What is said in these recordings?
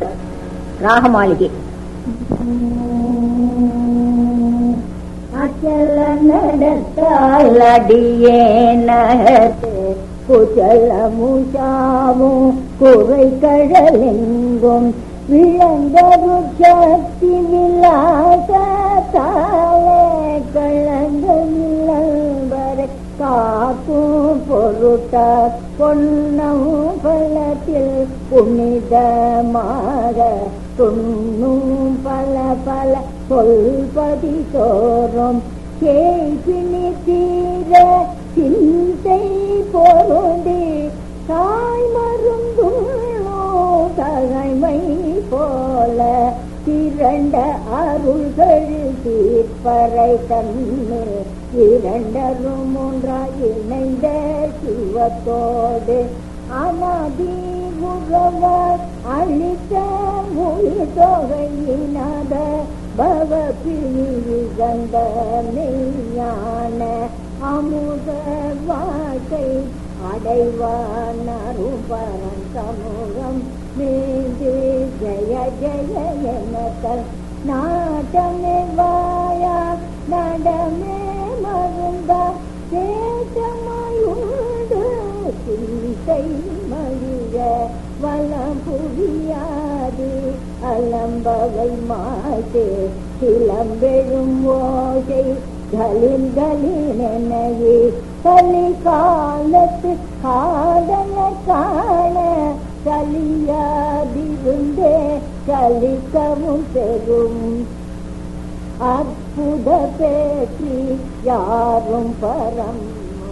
ராகமாளிகை அச்சல நடத்தால் அடியேனத்து குச்சல முஷாவும் குறை கடலெங்கும் விளந்த ருட்சக்தி விலாச தாளே கலந்த நிலவரை காக்கும் பொருட்ட பொன்னம் பலத்தில் புனிதமாக துண்ணும் பல பல சொல்பதி தோறும் கேள்வினி தீர சிந்தை பொருந்தி தாய் மருந்துள்ளோ தகைமை போல திரண்ட அருள்கள் தீர்ப்பறை தன்னில் இரண்டரும் ஒன்றாய் இணைந்த சிவத்தோடு அனாதி உறவர் அளித்த மொழி தொகையினாத பவ பிரிகந்த மெய்ஞான அமுத வாழ்க்கை அடைவான் அருபரன் சமூகம் மீது ஜெய ஜெய எனத்தல் நாட்டமே வாயா நடமே மருந்தா சேஷமாயுண்டு சிந்தை மழிய வளம் புரியாது அலம்பவை மாட்டே சிலம்பெழும் ஓசை கலின் கலினெனையே கலி காலத்து காதல காண கலியாதிருந்தே கலிக்கவும் பெறும் அற்புத பேற்றி யாரும் பரம்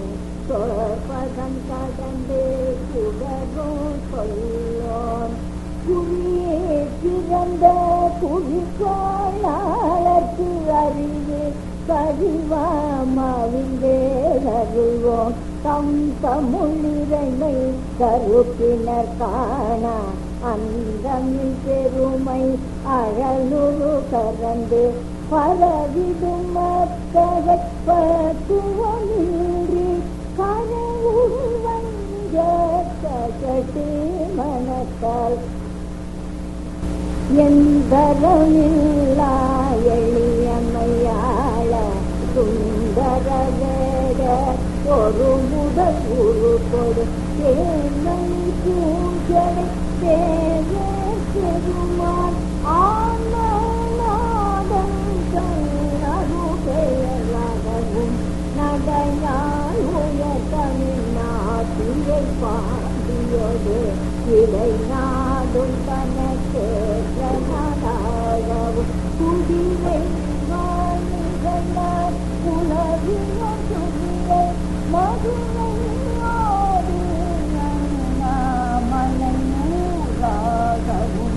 பதம் கடந்தே சுடரும் சொல்லோன் குறியே பிறந்த குறிக்கோளாளர்க்கு அறிவு பதிவாமாவிந்தே அருள்வோம் தம் தமுள்ளிறைமை கருப்பினர் காண அந்தமில் பெருமை அழலுரு கரந்து பரவிடும் மத்தகை பத்துவமின்றி கனவுரு வஞ்ச கட்டி மனத்தால் எந்தரமில்லா எளியமையாள சுந்தர வேட ஒரு முதல் உரு கொடு தேனை பூஜனை தேவ பெருமான் ஆனநாதம் அருகையலாகவும் நடையால் உயர் தமிழ் நாட்டியை பாண்டியோடு இதை நாடும் தனக்கு நாடாகவும் குடிவை வாழ்நிகழ்ந்தார் உலகிலும் துணியை மதுரை ஆடு மலை நூறாகவும்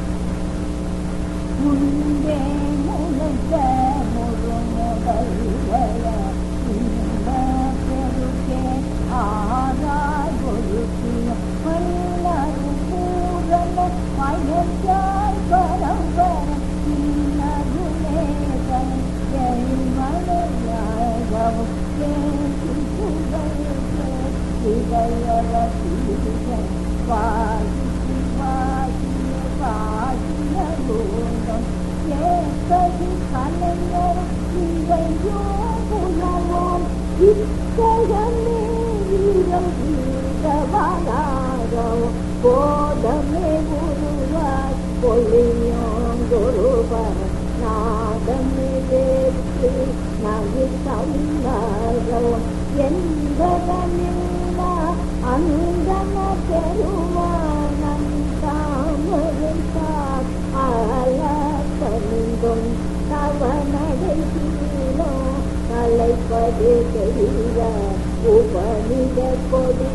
முன்பே முளைத்த முருமுதல் வய இந்த பெருக்கே ஆராய் ஒழுக்கிய பல்லரு பூரண பயத்தாய் பரம்பரம் இன்னருளே தன் எழிமலையாகவும் பேசி புகழ் இதையர சீசன் வாசி வாசிய வாசிய பூதம் ஏற்பது கலைஞர் இவையோ புலவோம் இத்தகமே வீரம் வீரவாரோ போதமே குருவாய் பொழியோம் குருவர் நாதமே வேற்று நகி தந்தாரோ என்பதனில்லா அந்தன பெருமானம் தாமருந்தார் ஆலப்பணிந்தும் தவநடை கீழோ தலைப்பது தெரிய உபனித கொடி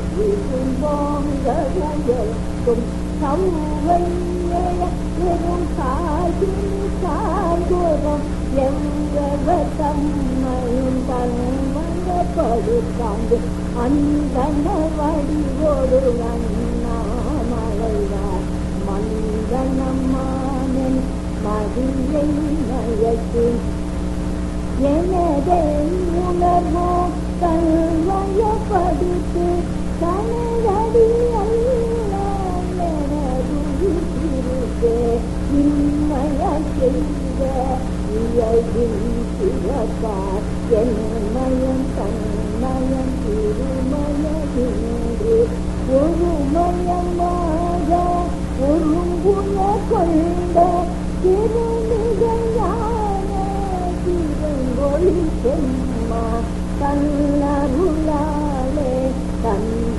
போங்கும் சௌவைய பெரும் காய்கின் காய்குறம் எவ்வதம்மையும் தன்மயப்படுத்தாண்டு அந்தன வடிவோடு அண்ணாமலைவார் மந்தனம்மானன் மதியை நயத்து எனதை உணர்வோ கல்வயப்படுத்து தனதடி அல்ல எனது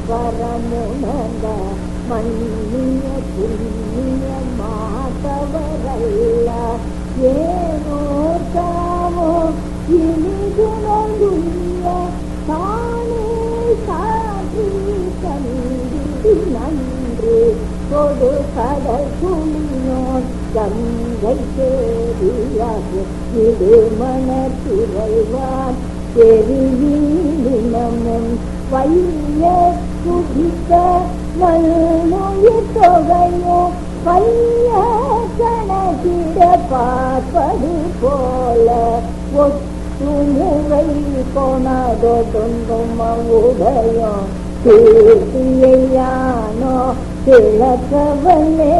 பரமுணர்ந்த மண்ணிய புண்ணிய மாதவரல்ல ஏனோ தாமோ இனிதுணர்ந்துள்ள தானே சாற்றி கண்டிடு நன்று கொடு கடல் குளியோன் கங்கை தேடியாக இது மணத்துறைவான் பெருவினமும் வைய குடித்த நல்லுயிர் தொகையோ பைய கணக்கிட பார்ப்பது போல ஒத்துமுறை போனதோ தொங்கும் உடையோ தீர்த்தியானோ கிழக்கவனே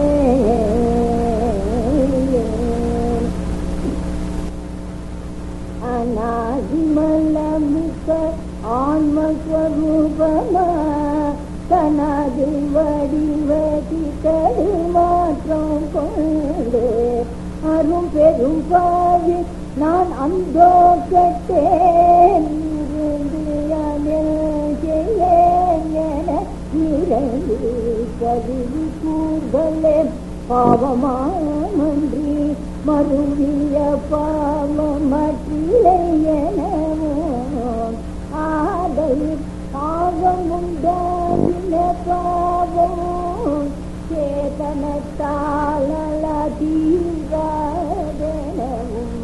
அநாதிமலமிக்க ஆன்மஸ்வரூபமா தனது வடிவதி மாற்றம் கொண்டு அரும் பெரும் பாவி நான் அந்தோ கட்டேன் இருந்து அனில் செய்யேன் என இறந்து கருவி கூறுகளே பாவமாமன்றி மறுவிய பாவமற்றிலை எனவும் ஆதை பாவம் உண்டாகின பாவம் சேதனத்தால் தீராதனவும்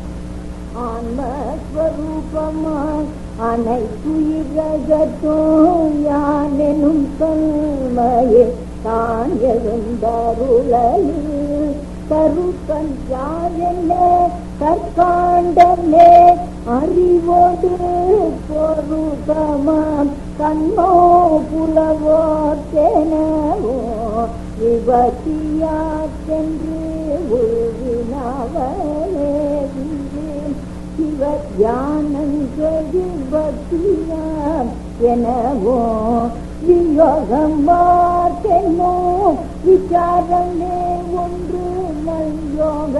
ஆன்மஸ்வரூபமாய் அனைத்துயிரகத்தும் யானெனும் தன்மையே தான் எழுந்தருளில் கருப்பன் யாரென்ன கற்காண்டமே அறிவோடு பொருத்தமாம் கண்ணோ புலவோ தெனவோ விபத்தியா சென்று உள்வினாவலே சிவ தியானங்கள் பக்தியாம் எனவோ வியோகம் வார்த்தென்னோ விசாரமே ஒன்று நல்யோக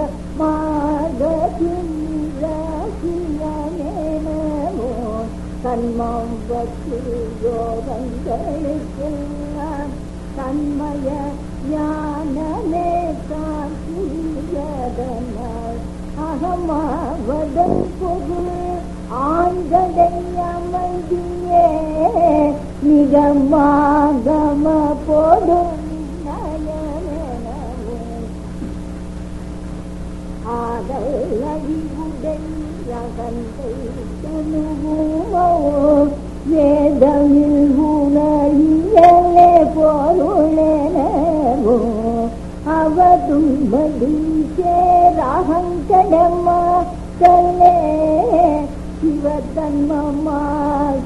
மார்கோ கண்மம் பக்தி யோகங்களுக்கெல்லாம் தன்மய ஞானமே காட்சியதனால் அகமாவதன் பொருள் ஆண்களை அமைதியே நிகமாகம போடும் நயனவும் ஆதல் அறிவுடை ரகந்தை தனுவோ வேதமில் உணரியலே பொருளெனவோ அவதும் மடி சேரகங்கடமா கல்லே சிவதன்மமாக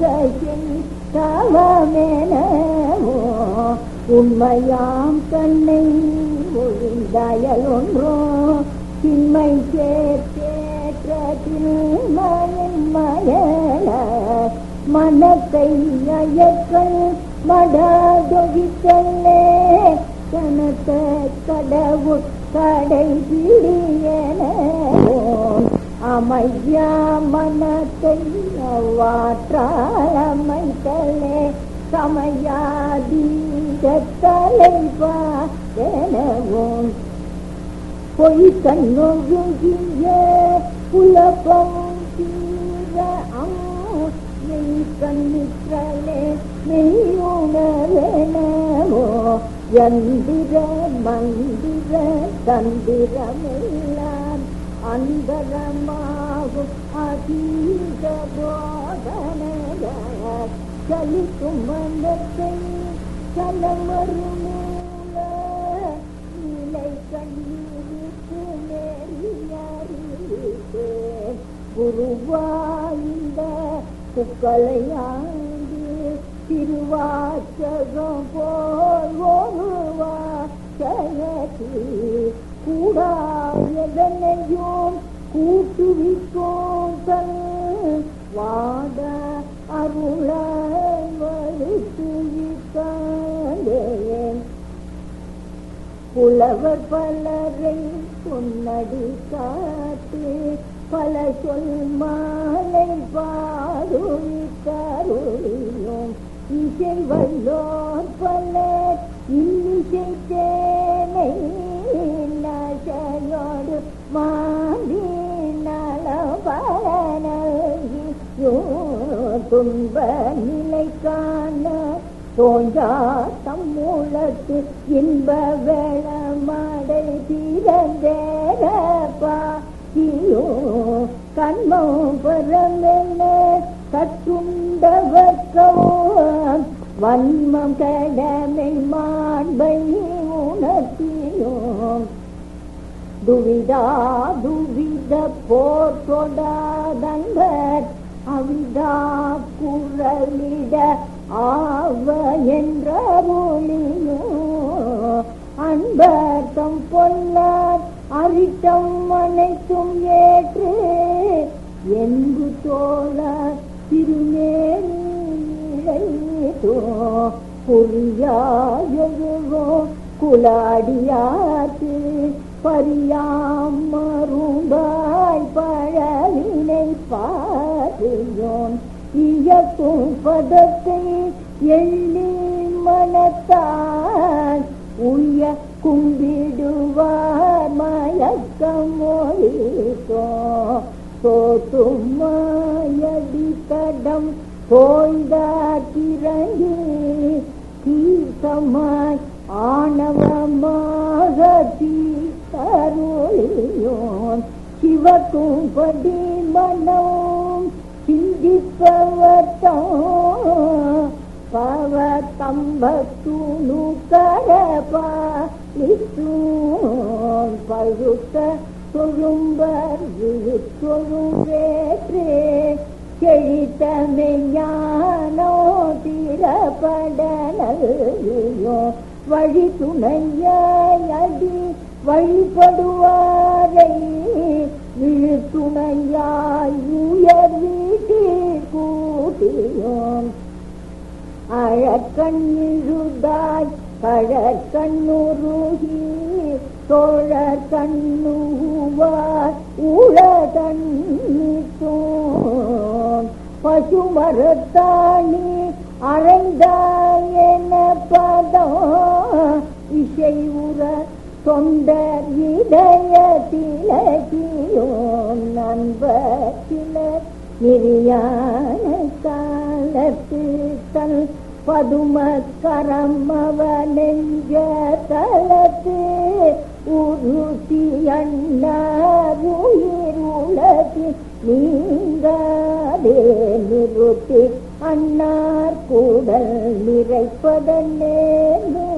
தவமெனவோ உண்மையாம் கண்ணை ஒழிந்தாயல் ஒன்றோ திண்மை சேர்த்தேற்றத்தில் மயன் மயல மனத்தை அயக்கல் மடாதொழித்தல்லே கனத்த கடவுட் கடை பிடியனோ அமையா மனத்தை அவ்வாற்றால் அமைத்தலே சமயாதீத தலைவா எனவும் பொய் கண்ணொழுகிய புலப்பம் தீர மெய் கண்ணிற்றலே மெய்யுணரெனவோ யந்திர மந்திர தந்திரமெல்லாம் அந்தரமாகும் அதீத போதனைய சலிக்கும் மனத்தை சலமருமூல நிலை கண்ணீருக்கு நேரியறிவித்து குருவாய்ந்த புக்களையாண்டு திருவாச்சகம் போல் ஒருவா செயற்றி கூடாயதனையும் கூட்டுவிக்கும் தன் வாட அருள வழுத்துவித்தாண்டேன் புலவர் பலரை பொன்னடி காத்து பல சொல் மாலை பாடுவித்தருளியும் இன்னிசை வல்லோர் பலர் இன்னிசை தேனை நசையோடு மாறி நலபலனோ துன்ப நிலை காண தோன்றா தம்முளத்து இன்ப வேளமடை தீரந்தேரப்பா தீயோ கண்மம் பரமென்ன கற்றுண்டவர்க்கோ வன்மம் கடமை மாண்பை உணர்த்தியோம் துவிதா துவித போர் தொடாதன்பர் அவிதா குரலிட ஆவ என்ற மொழியோ அன்பர் தம் பொன்னார் அரிட்டம் அனைத்தும் ஏற்று என்பு தோழ திருமேனிழைத்தோ புரியாயோ குலாடியாத்து பரியாம் மரும்பாய் பழவினை பாரியோம் இயக்கும் பதத்தை எள்ளி மனத்தால் உய கும்பிடுவார் மயக்கம் மொழித்தோ சோத்தும் மாயடி தடம் தோய்ந்தாக்கிறங்கி தீர்த்தமாய் ஆணவமாக தீர்த்தருளியோன் சிவக்கும் படி மனம் சிந்திப்பவர்த்தோ பவ தம்பத்துணு கரபாலித்தூன் பழுத்த தொழும்பர் தொழுவேற்றே செழித்தமை ஞானோ திறப்படனோ வழி துணையாடி வழிபடுவாரை விழுத்துணையாய் உயர் வீட்டில் கூட்டியோம் அழக்கண்ணிழுதாய் கழற்கண்ணுருகி தோழர் கண்ணுவார் உள கண்ணித்தோம் பசுமரத்தாணி அறைந்தாய் என பதம் இசை உற தொண்டர் இதயத்திலகியோம் நண்பர் சிலர் நிரியான காலத்து தன் பதும கரமவ நெஞ்ச தலத்து உருத்தி அண்ணார் உயிர் உலகி நீங்காதே நிறுத்தி அண்ணார் கூடல் நிறைப்பதன்னேனோ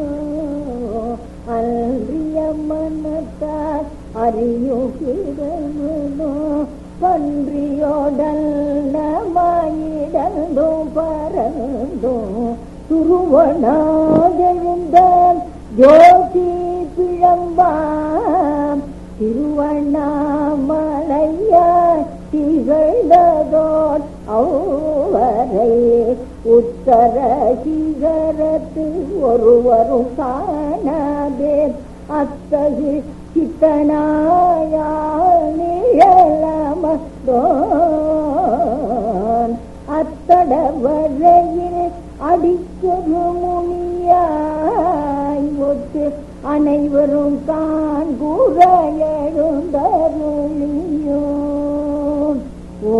அன்றிய மனத்தார் அறியுகிறனோ பன்றியோடல் நமாயிடந்தோம் பறந்தோம் துருவனாதெழுந்தான் ஜோதி பிழம்பாம் திருவண்ணாமலையாய் திகழ்ந்ததோர் அவ்வரை உத்தர சிகரத்து ஒருவரும் காணாதே அத்தகு சித்தனாயால் நிழலமதோன் அத்தட வரையில் அடிக்கொரு முனியாய் ஒத்து அனைவரும் காண்குற எழுந்தருளியோ ஓ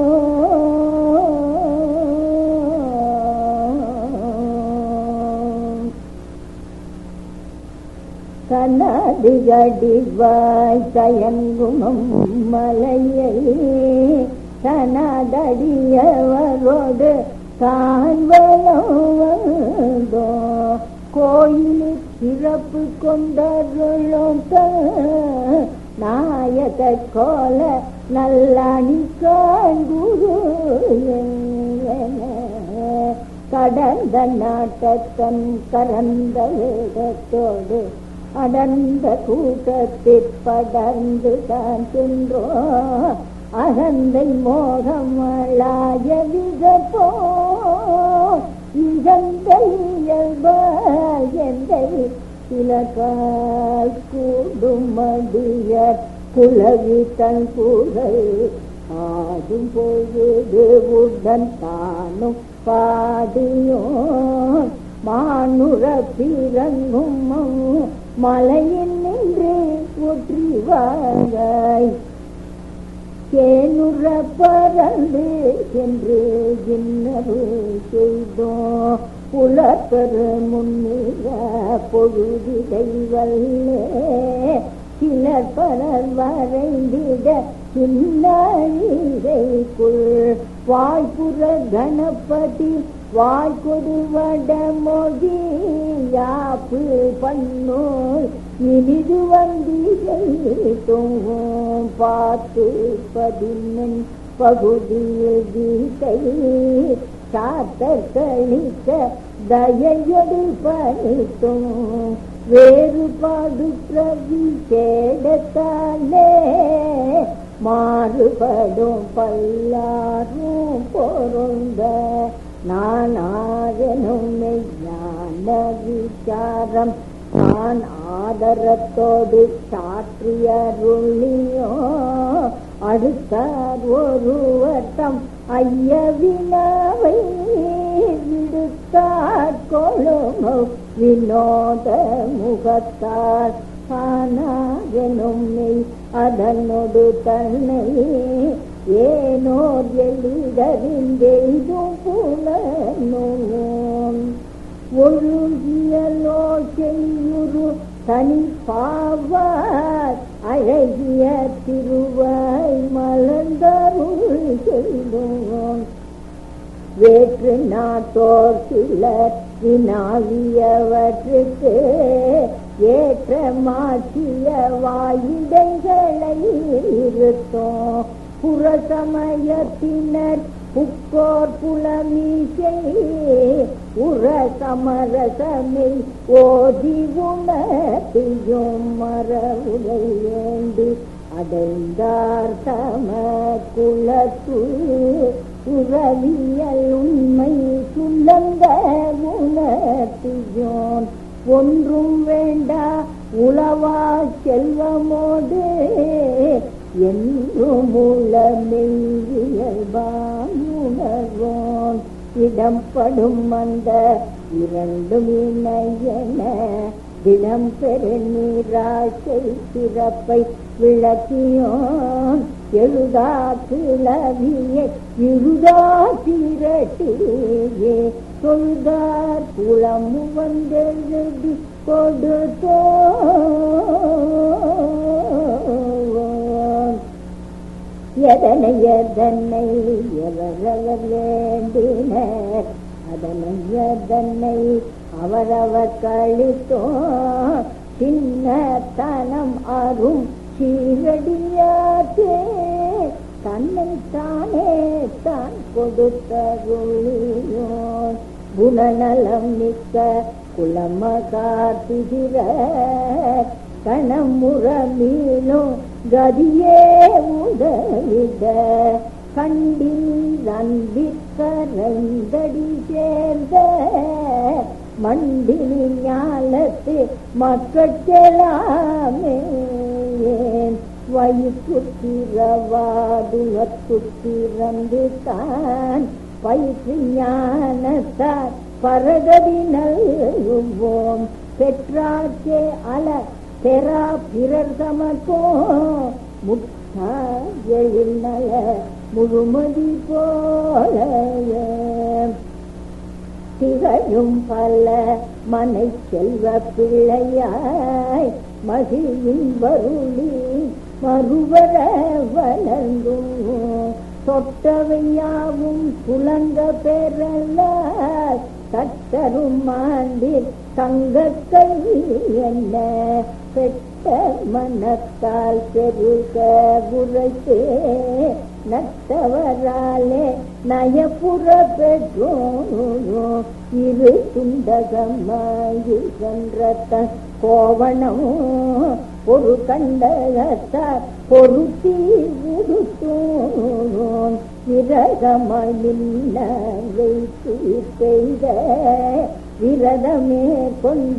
கனதிகடிவாய் தயங்குமம் மலையை தனதடியவரோடு காண்பலோ கோயிலில் சிறப்பு கொண்டருளும் நாயக கோல நல்லணி காண்குரு கடந்த நாட்டத்தன் கரந்த வேடத்தோடு அடர்ந்த கூட்டத்தில் படர்ந்து தான் சென்றோ அகந்தை மோகமளாய விகப்போ இகந்த இயல்பால் எந்தை சிலகால் கூடுமடிய குலவி தன் புகழ் ஆடும் பொழுது உடன் தானும் பாடியோ மானுர பிறங்கும் மலையில் நின்று ஒற்றிவாய் தேனுற பறந்து சென்று இன்னரு செய்தோ புலப்பெரு முன்னிற பொழுதிடை வல்லே சிலர் பலர் வரைந்திட சின்னைக்குள் வாய்ப்புற கணபதி வாய்க்கொடு வடமொழி யாப்பு பண்ணோய் இனிது வந்திகை தூங்கும் பார்த்து பதினெண் பகுதியில் கீதை சாத்தர் கழித்த தயையொடு பணித்தும் வேறுபாடு பிரவி கேடத்தாலே மாறுபடும் பல்லாரும் பொருந்த நானாகனும் மெய்ஞான விசாரம் நான் ஆதரத்தோடு சாற்றியருளியோ அடுத்தார் ஒரு வட்டம் ஐயவினாவை விடுத்தார் கொழுமோ வினோத முகத்தார் காணாகனும் மெய் அதனோடு தன்னை ஏனோர் எளிதறிந்தெய்தும் புலனோம் ஒழுகியலோ செய்யுரு தனி பாவார் அழகிய திருவாய் மலர்ந்தருள் செய்தோம் வேற்று நாட்டோர் சிலர் வினாவியவற்றுக்கு ஏற்ற மாற்றிய வாயிடைகளை இருத்தோம் புறசமயத்தினர் புக்கோர் புலமீசை உற சமரசமை ஓதி உணர்த்தியும் மரவுலை ஏந்தி அடைந்தார் தம குலத்து உறவியல் உண்மை சுள்ளங்க உணர்த்தியோன் ஒன்றும் வேண்டா உளவா செல்வமோடு என்றும் உளமெய்யல்பான் இடம்படும் அந்த இரண்டும் இணையன தினம் பெரு நீராசை சிறப்பை விளக்கியோன் எழுதா கிளவியை இருதா திரட்டியே தொழுதார் குளம் வந்தெழுதி கொடுத்தோம் எதனை எதனை எவரவர் வேண்டினர் அதனை எதனை அவரவர் கழித்தோ சின்ன தனம் அரும் சீரடியாற்றே தன்னை தானே தான் கொடுத்தருளியோ குணநலம் மிக்க குலமகாத்திகிற கணமுற மீளும் கதியே உதவிட கண்டில் அன்பிற்கரைந்தடி சேர்ந்த மண்டினி ஞாலத்து மக்கட்கெல்லாமே வயிற்றுத்திரவாதுலத்துத்திறந்து தான் பயிற்று ஞானத்தார் பரகதி நல்குவோம் பெற்றாச்சே அல பெறா பிறர் சமக்கோ முட்டா எழில் நல முழுமதி போல திகழும் பல மனை செல்வ பிள்ளையாய் மகிழின் வருளி மறுவர வளர்ந்தும் தொட்டவையாவும் புலங்க பெறல தட்டரும் ஆண்டில் தங்கக்கை என்ன பெட்ட மனத்தால் பெருக உரைத்தே நட்டவராலே நயப்புற பெற்றோம் இரு துண்டகமாயி சென்ற கோவணம் ஒரு கண்டகத்தார் பொருத்தி உடுத்தோம் விரகமாய் நின்ன வைத்து பெய்த விரதமே கொண்ட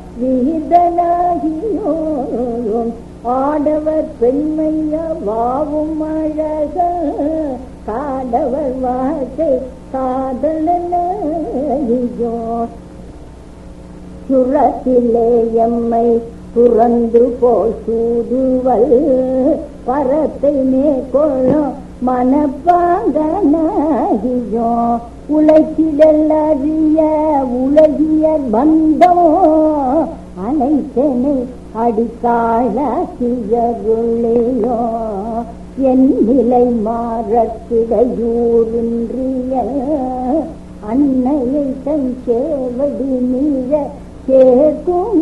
விகிதனாகியோம் ஆடவர் பெண்மைய வாவும் அழக காடவர் வாழ்க்கை காதலனையோ சுரத்திலே எம்மை துறந்து போல் சூதுவல் பரத்தை மேற்கொள்ளும் மனப்பாங்கனாகியோ உலகிடல் அறிய உலகிய பந்தம் அனைத்தனை அடிக்காளாக்கியருளையோ என் நிலை மாறக்கிடையூரின்றிய அன்னையை தன் சேவடி மீற சேர்க்கும்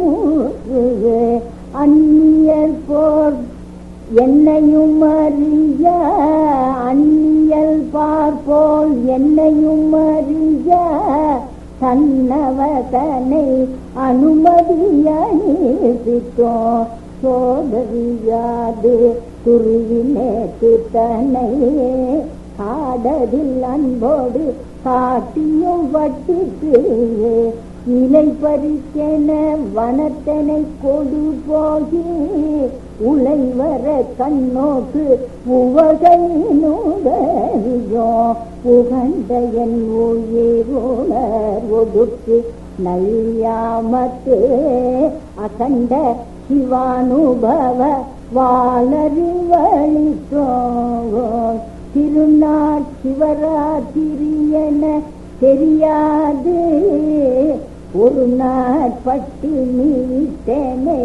அந்நியர் போர் என்னையும் அறிய அந்நியல் பார்ப்போல் என்னையும் அறிய தன்னவதனை அனுமதி அணிவித்தோ சோதரியாது துருவினே தித்தனை காடதில் அன்போடு காட்டியும் வட்டிக்கு இலை பறிக்கென வனத்தனை கொடு போகி உலை வர கண்ணோக்கு உவகையினுடையோ உகந்த என் உயிருணர் ஒதுக்கு நல்யாமத்தே அகண்ட சிவானுபவ வாழறிவழித்தோ திருநாள் சிவராத்திரி என தெரியாது ஒரு நாள் பட்டினி விட்டனை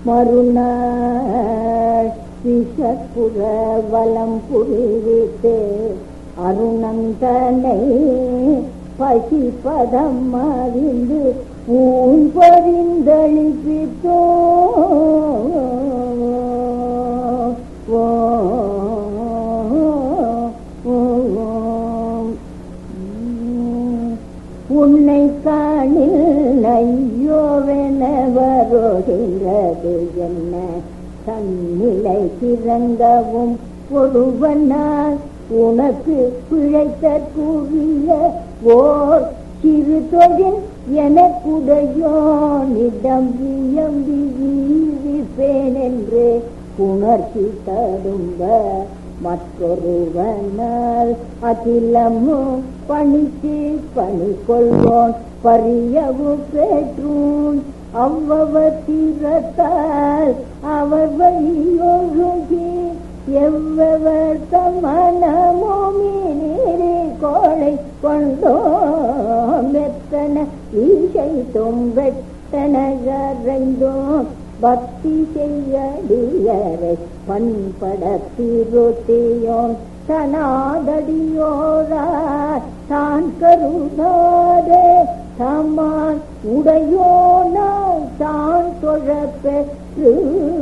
மறுநாள் விஷப்புற வலம் புரிவித்து அருணந்தனை பசிப்பதம் அறிந்து ஊன் பரிந்தளிப்பித்தோ ஓ உன்னை காணில் ஐயோவென வருகின்றது என்ன தன்னிலை சிறங்கவும் ஒருவனால் உனக்கு பிழைத்தற்குரிய ஓர் சிறு தொழில் எனக்குடையோனிடம் வியம்பி வீழ்ப்பேன் என்று உணர்ச்சி தடும்ப மற்றொருவனால் அகிலமும் பணிக்கு பணி கொள்வோன் பரியவு பெற்றூன் அவ்வவர் தீரத்தால் அவர் வழியொழுகி எவ்வவர் தமனமோமீனே கோளை கொண்டோ மெத்தன ஈசை தொம்பெட்டன கரைந்தோம் பக்தி செய்யடியரை பண்பட திருத்தியோன் தனாதடியோரா தான் கருதாதே தமான் உடையோனால் தான் தொழப்பெற்று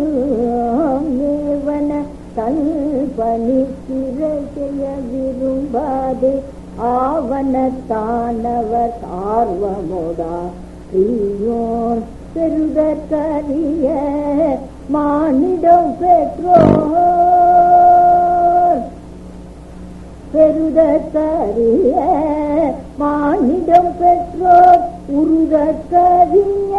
மேவன தன் பணி செய்ய விரும்பாது ஆவணத்தானவர் ஆர்வமுடா பிரியோன் பெருதற்கரிய மானிடம் பெற்றோர் பெருதற்கரிய மானிடம் பெற்றோர் உருதற்கரிய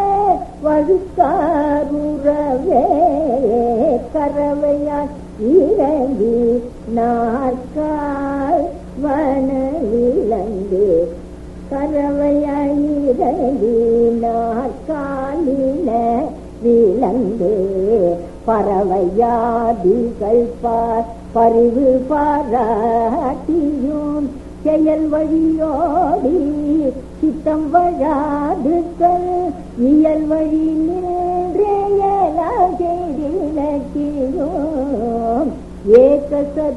வழுக்காருறவே கரவையால் இறங்கி நாற்கால் வனவிலங்கு கரவையிறங்கி நாற்காலின விலங்கு பறவையாதிகள் பார் பரிவு பாராட்டியும் செயல் வழியோடி சித்தம் வழாதுக்கள் இயல் வழி நின்றேயலாகியோம் ஏக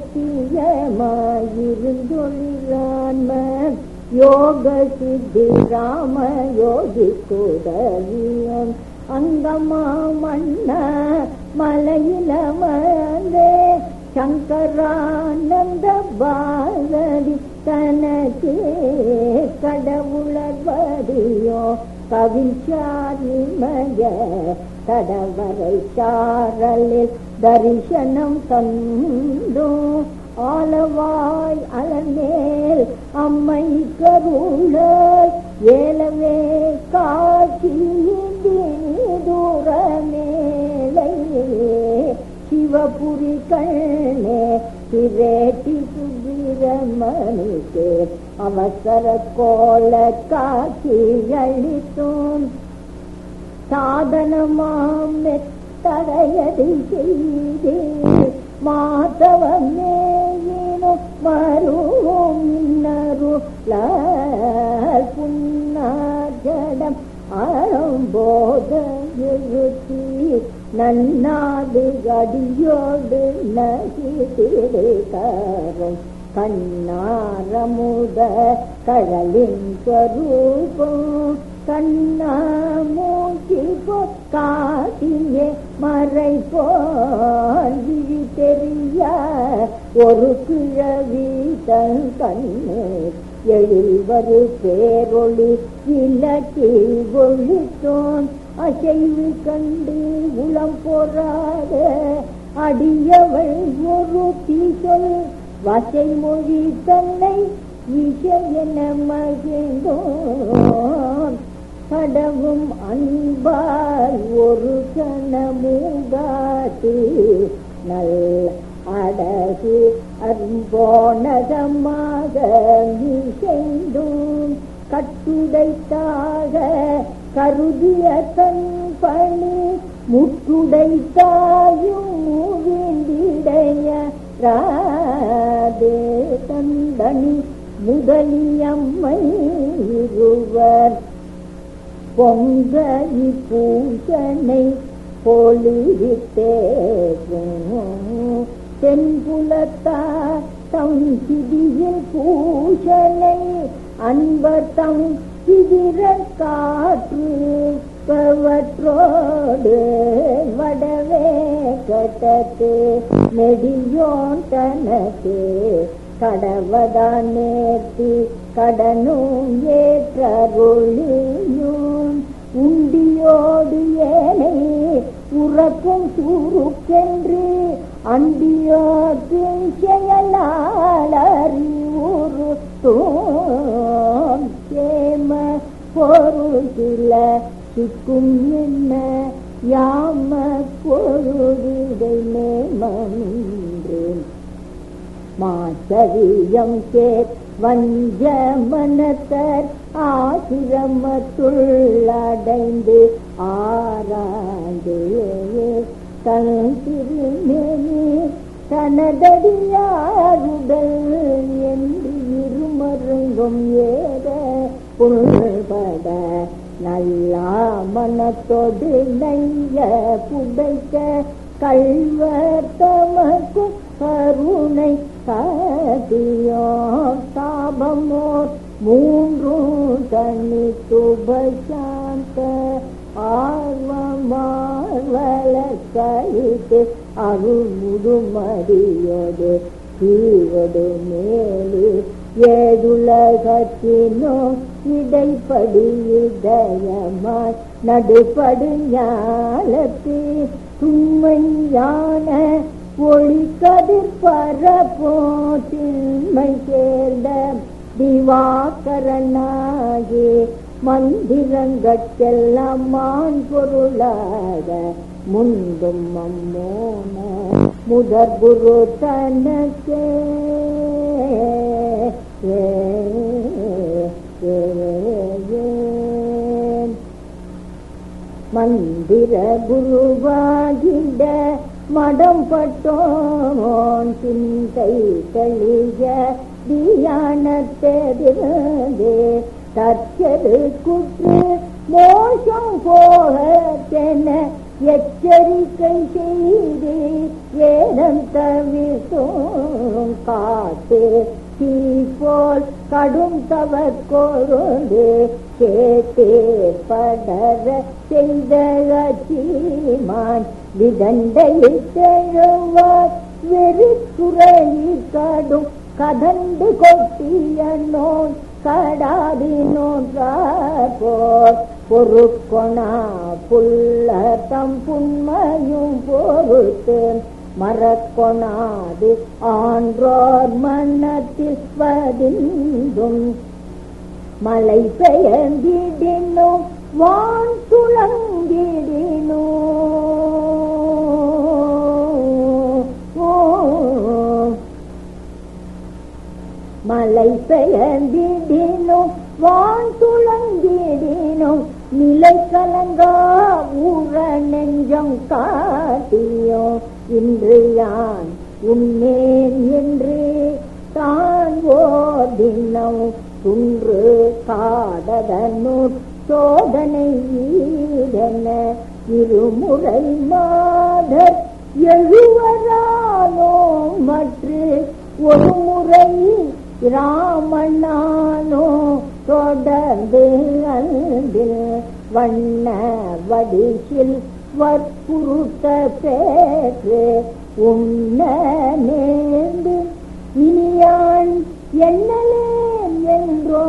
சத்தியமாயிருந்தொழிலான்ம யோக சித்தி ராம யோகி குதவியம் அங்கமா மன்ன மலையிலமர்ந்தே சங்கரானந்த பாரதி தனக்கே கடவுளர்வதியோ கவிச்சாரிமய கடவரை சாரலில் தரிசனம் தந்தோ ஆலவாய் அலமேல் அம்மை கருள ஏலவே காட்சி தூரமேலை சிவபுரி கண்ணே திரேட்டி சுப்பிரமணிக்கு அவசர கோல காட்சி அளித்தோம் சாதனமாம் தடையதை செய்தே மாதவமேயினும் மருவும் இன்னருள புன்னாஜடம் அறம்போத எழுத்தி நன்னாது அடியோடு நகிதிருக்காரும் கண்ணாரமுத கடலின் ஸ்வரூபம் கண்ணாமூச்சி காட்டியே மறை போல் விழி தெரிய ஒரு கிழவி தன் கண்ணு எழில்வரு பேரொளி இலக்கி ஒழித்தோன் அசைவு கண்டு உளம் போராத அடியவள் ஒரு சொல் வசை மொழி தன்னை விஷயன மகிழ்ந்தோம் கடவும் அன்பால் ஒரு கணமுகாட்டு நல்ல அடகு அன்போனதமாக மிசைந்தும் கட்டுடைத்தாக கருதிய தன் பணி முற்றுடைத்தாயும் மூவிந்திடைய ராதே தந்தனி முதலியம்மை இருவர் பொங்கி பூசனை பொழிவித்தேகும் தென்புலத்தார் தம் சிதியில் பூசனை அன்பர் தம் சிதிர காற்று பவற்றோடு வடவே கட்டத்து நெடியோன் தனக்கு கடவதான் நேர்த்தி கடனும் ஏற்றருளியும் உண்டியோடு ஏனை உறக்கும் சுருக்கென்று அண்டியோத்தின் செயலாளறி உரு தோம் சேம பொருள் சில சிக்கும் என்ன யாம பொருளிடை நேமன்றேன் மாசரியம் கேட் வஞ்ச மனத்தர் ஆசிரமத்துள்ளடைந்து ஆராய்ந்து தன் திருமேனி தனதடியாருடல் என்று இருமருங்கும் ஏத புல்பட நல்லா மனத்தோடு நைய புடைக்க கல்வர் தமக்கும் கருணை காதியோ தாபமோ மூன்றும் தனி துபசாந்த ஆர்வமார்வல கழித்து அருள் முதுமடியோடு கீழோடு மேலு ஏழுலகத்தினோ இடைப்படி இதயமாய் நடுப்படு ஞாலத்து தும்மையான ஒளி கதிர் பரப்போ திண்மை சேர்ந்த திவாகரனாகி மந்திரங்கட்கெல்லாம் மான் பொருளாக முந்தும் அம்மோன முதற் குரு தனக்கே ஏ, ஏ, ஏ. மந்திர குருவாகிட மடம் பட்டோன் சிந்தை கழிய தியானத்தெதிரே தற்சது குற்று மோசம் போகத்தென எச்சரிக்கை செய்து ஏனம் தவிர்த்தோம் காத்து தீ போல் கடும் தவக்கொழுந்து கேட்டே படர செய்த அச்சீமான் விதண்டையில் தெழுவார் வெறிக்குறையில் கடும் கதண்டு கொட்டிய நோன் கடாதி நோன்றார் பொறுக்கொணா புல்ல தம் புண்மையும் பொறுத்து மறக்கொணாது ஆன்றோர் மன்னத்தில் வதிந்தும் மலை பெயர்ந்திடினும் வான் துளங்கிடினோ மலை மலை பெயர்ந்திடினும் வான் துளங்கிடினும் நிலை கலங்கா ஊற நெஞ்சம் காட்டியோ இன்று யான் உன்னேன் என்று தான் ஓதினம் குன்று காடதனூர் சோதனை ஈடன இருமுறை மாதர் எழுவரானோ மற்ற ஒரு முறை ராமண்ணானோ தொடர்ந்து அன்பில் வண்ண வடிசில் வற்புறுத்த பேற்று உண்ண நேர்ந்து இனியான் எண்ணலேன் என்றோ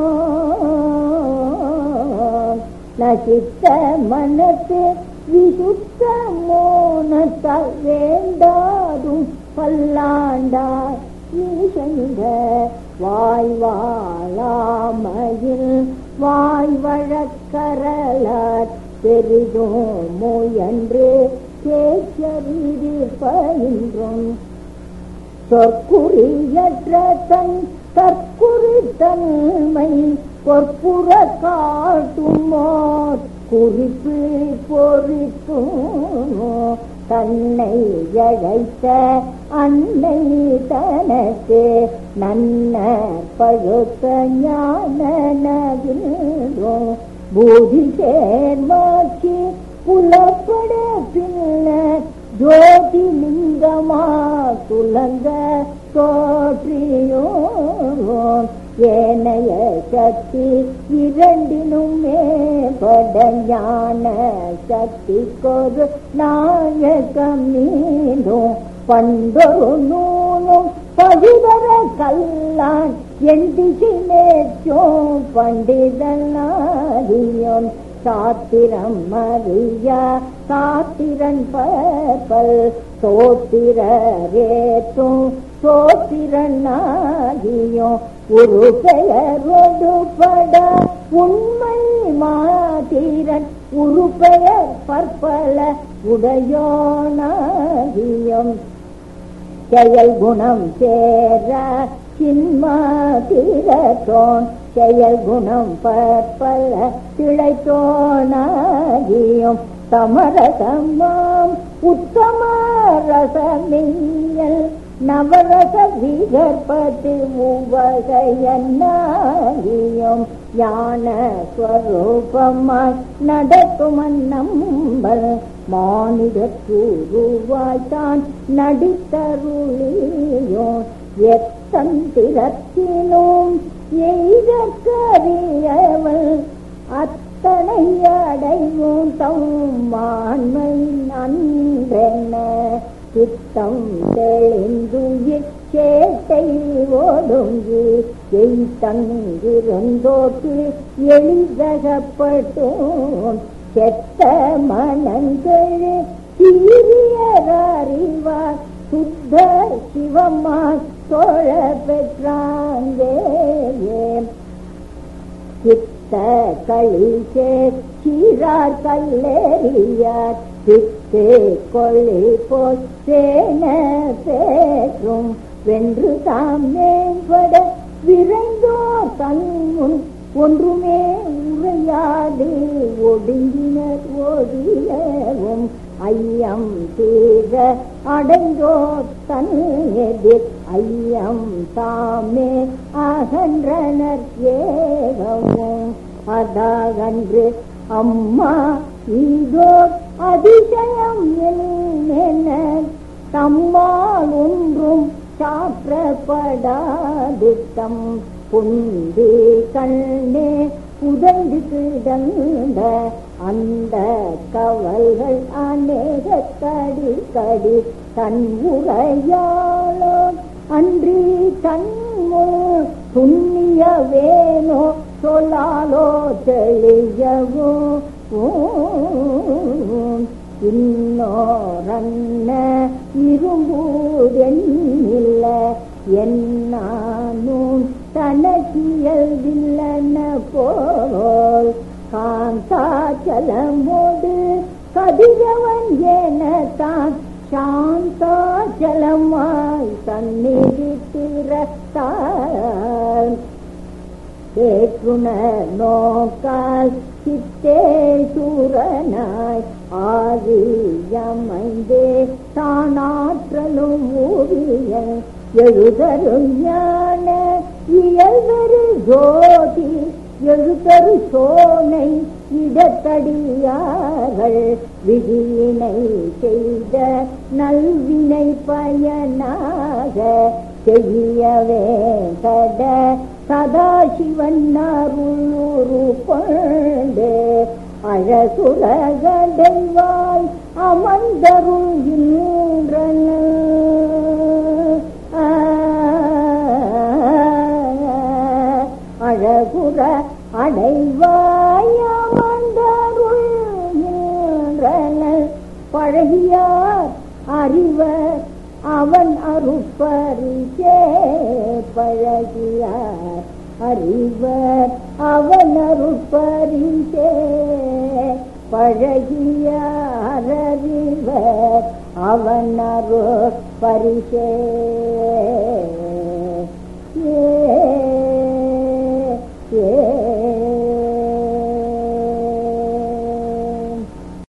நசித்த மனத்து விசுத்த மோனத்தால் வேண்டாதும் பல்லாண்டார் ஈசந்த வாய் வாழாமையில் வாய் வழக்கரலார் பெரிதோ முயன்று கேச்சரீதி பயின்றும் சொற்குறியற்ற தன் தற்குறி தன்மை பொற்புற காட்டுமோர் குறிப்பு பொறித்துமோ தன்னை இழைத்த அன்னை தனக்கு நன்ன பழுத்த ஞான நவின்றோ பூதி சேர்மாக்கி புலப்பட பின்னர் ஜோதி லிங்கமா துலங்க தோற்றியோ ஏனைய சக்தி இரண்டினும் மேம்பட ஞான சக்தி கொரு நாயகம் நீனும் பண்டொரு நூலும் பகுதர கல்லான் என் திசை நேற்றும் பண்டிதனாரியம் சாத்திரம் மறியா சாத்திரன் பற்பல் சோத்திரேற்றும் சோத்திரனாகியோ ஒரு பெயரோடு பட உண்மை மாதிரன் ஒரு பெயர் பற்பல உடையோனாகியும் செயல் குணம் சேர சின்மாதிரத்தோன் செயல் குணம் பற்பல திளைத்தோனாகியும் சமரசமாம் உத்தம ரசமியல் நவரச விகற்பத்து உவகையன்னாகியும் ஞான ஸ்வரூபமாய் நடக்கும் நம்பல் மானிட கூறுவாய்த்தான் நடித்தருளியோ எத்தந்திரத்தினும் எய்தற்கரியவள் அத்தனை அடைவும் தம் மாண்மை நன்றென்ன சித்தம் தெளிந்துயிர் சேட்டை ஒடுங்கி எய்தங்கிருந்தோக்கு எளிதகப்பட்டோம் செத்த மனங்கள் சீரியறிவார் சுத்த சிவமா சோழ பெற்றாங்கே சித்த களிசே சீரார் கல்லெறியார் சித்து கொள்ளி போல் சேன பேற்றும் வென்று தாம் மேம்பட விரைந்தோ தன் முன் ஒன்றுமே உரையாது ஒடுங்கினர் ஓடியவும் ஐயம் தீர அடைந்தோ தன் எதிர் ஐயம் தாமே அகன்றனர் ஏகவும் அதாகன்று அம்மா இதோ அதிசயம் என்ன தம்மால் ஒன்றும் சாற்றப்படாது தம் புந்தி கண்ணே புதைந்து கிடந்த அந்த கவல்கள் அநேக கடி கடி தன் உரையாளோ அன்றி தன்மோ துண்ணிய வேணோ சொல்லாலோ தெளியவோ இன்னோரன்ன இரும்பூதென்னில்ல என்னானும் தனக்கியல்வில்லன போல் காந்தாச்சலமோடு கதிரவன் எனத்தான் சாந்தாச்சலமாய் சந்நிதி திற சித்தால் கேற்றுணர் நோக்கால் சித்தே சூரனாய் ஆதியமைந்தே தானாற்றலும் ஊதிய எழுதரும் ஞான இயல்வரு ஜோதி எழுதரு சோனை இடத்தடியார்கள் விதியினை செய்த நல்வினை பயனாக செய்யவே கட சதாசிவன் அருளுரு கொண்டு அழகுலகடைவாய் அமர்ந்தருள்கின்றன அழகுற அடைவாய் அமர்ந்தருள்கின்றன பழகியார் அறிவர் அவன் அருப்பரிசே பழகியார் அறிவர் அவன் அருப்பரிசே பழகியார் அறிவர் அவன் அரு பரிசே ஏ